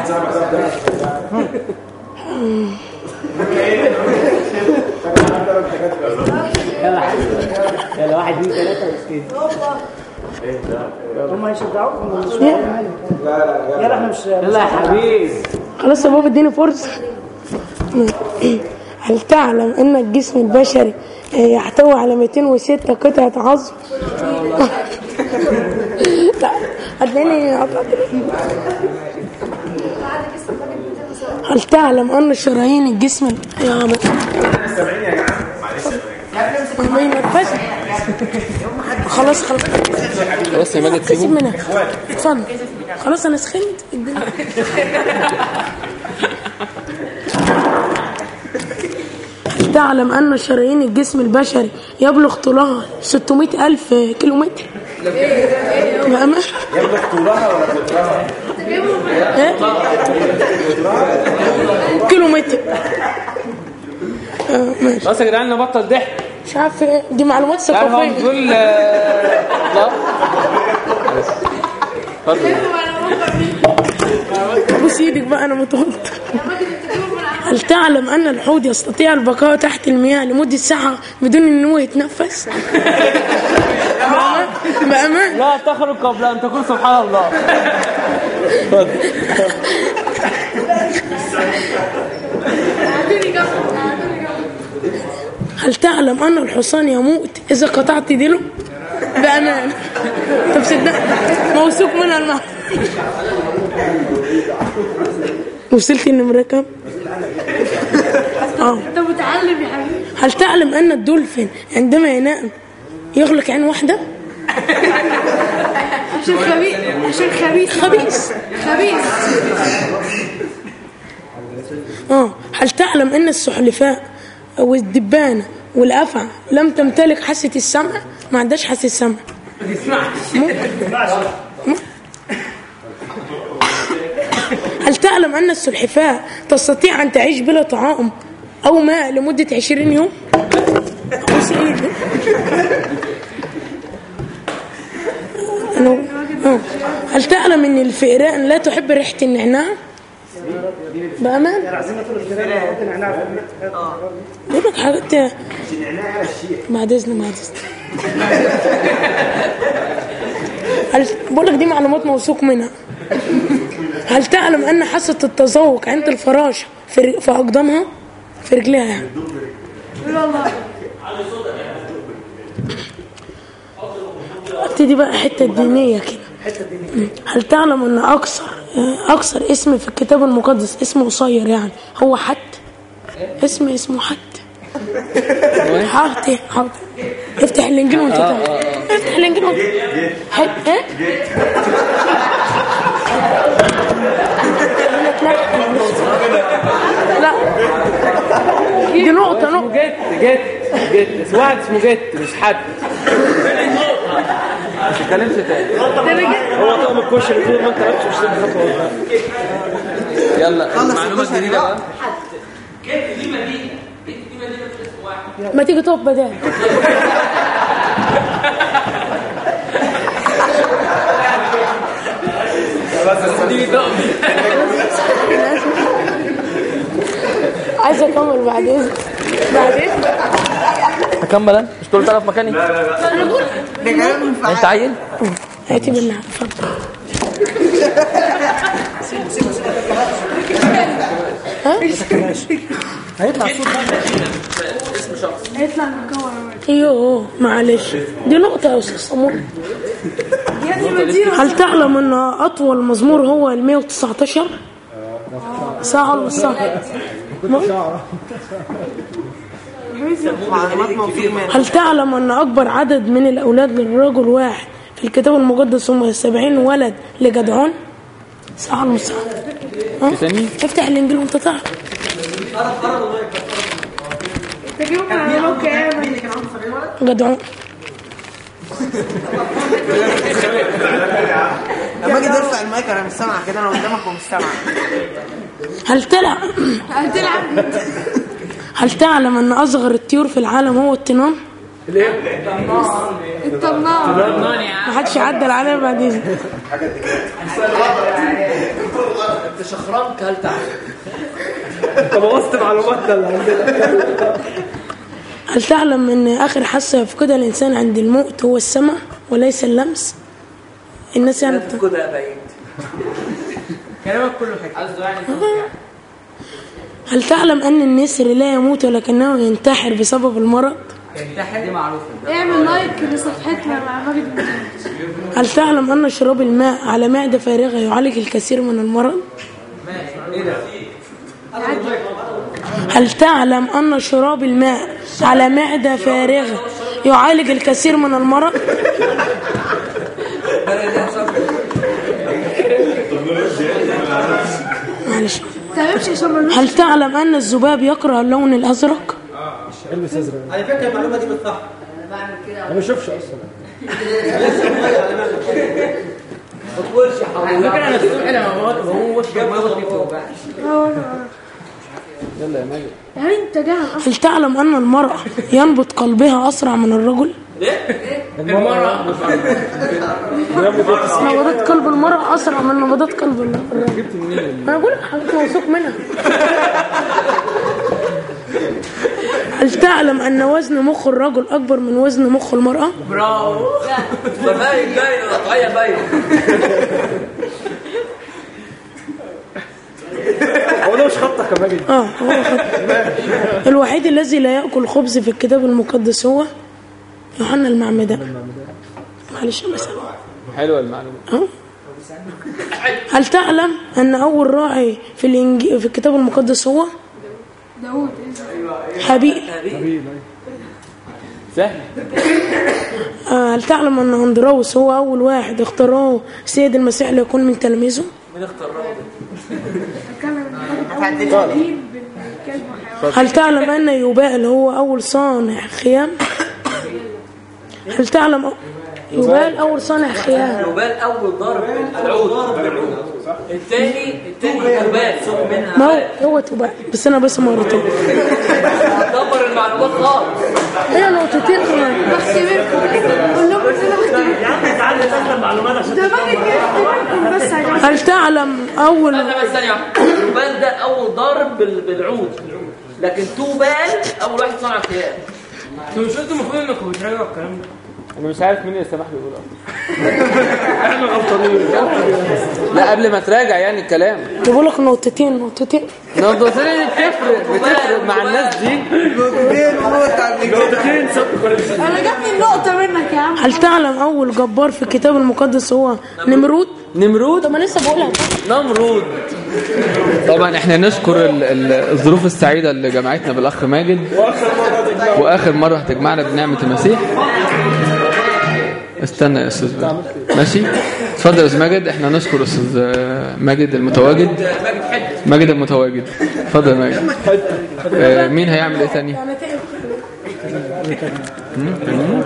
يلا يلا واحد اثنين ثلاثة وسكين هم هيشجعوكم ولا مش يلا احنا مش يلا يا حبيبي خلاص يا بابا اديني فرصة هل تعلم ان الجسم البشري يحتوي على 206 قطعة عظم؟ لا هتلاقيني هل تعلم ان شرايين الجسم يا عم ما ينفذش خلاص خلاص خلاص يا ماجد كسب سيبه منها اتفضل خلاص انا سخنت الدنيا تعلم أن شرايين الجسم البشري يبلغ طولها 600 ألف كيلومتر بأمان يبلغ طولها ولا قطرها؟ إيه؟ كيلومتر آه، ماشي خلاص يا جدعان نبطل ضحك مش عارف إيه، دي معلومات تعرف هو ثقافية بيقول آه، لا اتفضل بص ايدك بقى انا متوتر هل تعلم ان الحوت يستطيع البقاء تحت المياه لمدة ساعة بدون ان هو يتنفس؟ بأمان بأمان لا تخرج قبل ان تقول سبحان الله هل تعلم ان الحصان يموت اذا قطعت ديله؟ بأمان طب صدق موثوق منها المعنى وصلت النمرة كام؟ اه انت متعلم يا حبيبي هل تعلم ان الدولفين عندما ينام يغلق عين واحدة؟ عشان خبيث عشان خبيث خبيث خبيث اه هل تعلم ان السحلفاء والدبانة والأفعى لم تمتلك حاسة السمع ما عندهاش حاسة سمع ممكن ممكن. هل تعلم أن السلحفاة تستطيع أن تعيش بلا طعام أو ماء لمدة عشرين يوم بص إيدي. أنا آه. هل تعلم أن الفئران لا تحب ريحة النعناع بأمان عايزين نطلب الجيران ممكن احنا بقول لك حاجات بعد اذن بعد اذن هل بقول لك دي معلومات موثوق منها هل تعلم ان حاسه التذوق عند الفراشه في ر- في اقدامها في رجليها يعني ابتدي بقى حته دينيه كده هل تعلم ان اكثر اكثر اسم في الكتاب المقدس اسمه قصير يعني هو حت اسم اسمه حت حاضر حاضر افتح الانجيل وانت تعمل افتح الانجيل وانت حت ايه لا لا دي نقطة نقطة جيت جيت جيت بس واحد اسمه جيت مش حد ما تتكلمش تاني هو طقم الكشري اللي فيه ما انت عرفتش مش تبقى خطوه يلا المعلومة الجديدة بقى ما تيجي تقف بدال عايز اكمل بعد اذنك بعد اذنك هكمل انا مش تقول تعرف مكاني انا بقول انت عيل هاتي بالله اتفضل هيطلع صوت هيطلع المكون ايوه معلش دي نقطة يا استاذ سمور يا ابني مدينه هل تعلم ان اطول مزمور هو ال 119 ساعة ولا ساعة هل تعلم ان اكبر عدد من الاولاد للرجل واحد في الكتاب المقدس هم 70 ولد لجدعون ساعة ولا ساعة ها؟ تاني؟ افتح الانجيل وانت تعرف تجيبوا معلومات كامل جدعون لما اجي ارفع المايك انا مش سامع كده انا قدامك ومش سامع هل تلعب هتلعب هل تعلم ان اصغر الطيور في العالم هو الطنان الطنان ما حدش عدل عليها بعد اذنك انت شخرنت هل تعلم انت بوظت معلوماتنا اللي عندنا هل تعلم ان اخر حاسه يفقدها الانسان عند الموت هو السمع وليس اللمس الناس يعني بت... كده يا بعيد كلامك كله حكي هل تعلم ان النسر لا يموت ولكنه ينتحر بسبب المرض دي معروفه اعمل لايك لصفحتنا مع ماجد المجيد. هل تعلم ان شراب الماء على معده فارغه يعالج الكثير من المرض هل تعلم ان شراب الماء على معده فارغه يعالج الكثير من المرض معلش تعرفش عشان ملوش هل تعلم ان الذباب يكره اللون الازرق على فكره المعلومه دي بالصح انا ما اشوفش اصلا ما تقولش يا حبيبي على فكره انا السؤال انا ما هو هو وش ما يغلط فيه توجع اه انا يلا يا ماجد يعني انت جاهل اصلا هل تعلم ان المراه ينبض قلبها اسرع من الرجل المره نبضات قلب المرأة أسرع من نبضات قلب الرجل أنا أقول لك حضرتك موثوق منها هل تعلم أن وزن مخ الرجل أكبر من وزن مخ المرأة؟ برافو ده باين باين القطعيه باين هو ده مش خطك يا ماجد آه هو خط. الوحيد الذي لا يأكل خبز في الكتاب المقدس هو يوحنا المعمدان معلش يا مساء حلوه المعلومه أه؟ هل تعلم أن أول راعي في الإنجيل في الكتاب المقدس هو داوود حبيب سهل آه، هل تعلم أن أندراوس هو أول واحد اختاره السيد المسيح ليكون من تلاميذه؟ مين اختار اتكلم عن اول دين بالكلب وحيوان هل تعلم أن يوبال هو أول صانع خيام؟ هل تعلم يوبال أول صانع خيام؟ يبال اول ضرب العود الثاني الثاني يبال منها ما هو هو توبال بس أنا بس مرتين دبر المعلومات خالص هي نقطتين كمان بختبركم قول لهم ان انا بختبركم ده ماجد جاي يختبركم بس يا جماعه هل تعلم أول استنى بس ثانيه واحده يبال ده اول ضرب بال- بالعود لكن توبال اول واحد صنع خيام انتوا مش قلتوا المفروض انكم بتراجعوا الكلام ده انا مش عارف مين اللي سمح لي يقول احنا غلطانين لا قبل ما تراجع يعني الكلام بقول لك نقطتين نقطتين نقطتين دي بتفرق بتفرق مع الناس دي انا جاتني النقطه منك يا عم هل تعلم أول جبار في الكتاب المقدس هو نمرود؟ نمرود طب ما لسه بقولها نمرود طبعا احنا نشكر ال- ال- الظروف السعيدة اللي جمعتنا بالأخ ماجد وآخر مرة هتجمعنا بنعمة المسيح استنى يا أستاذ ماجد. ماشي اتفضل يا أستاذ ماجد احنا نشكر أستاذ ماجد المتواجد ماجد المتواجد اتفضل يا ماجد آه، مين هيعمل ايه تاني؟ أنا تعب مم؟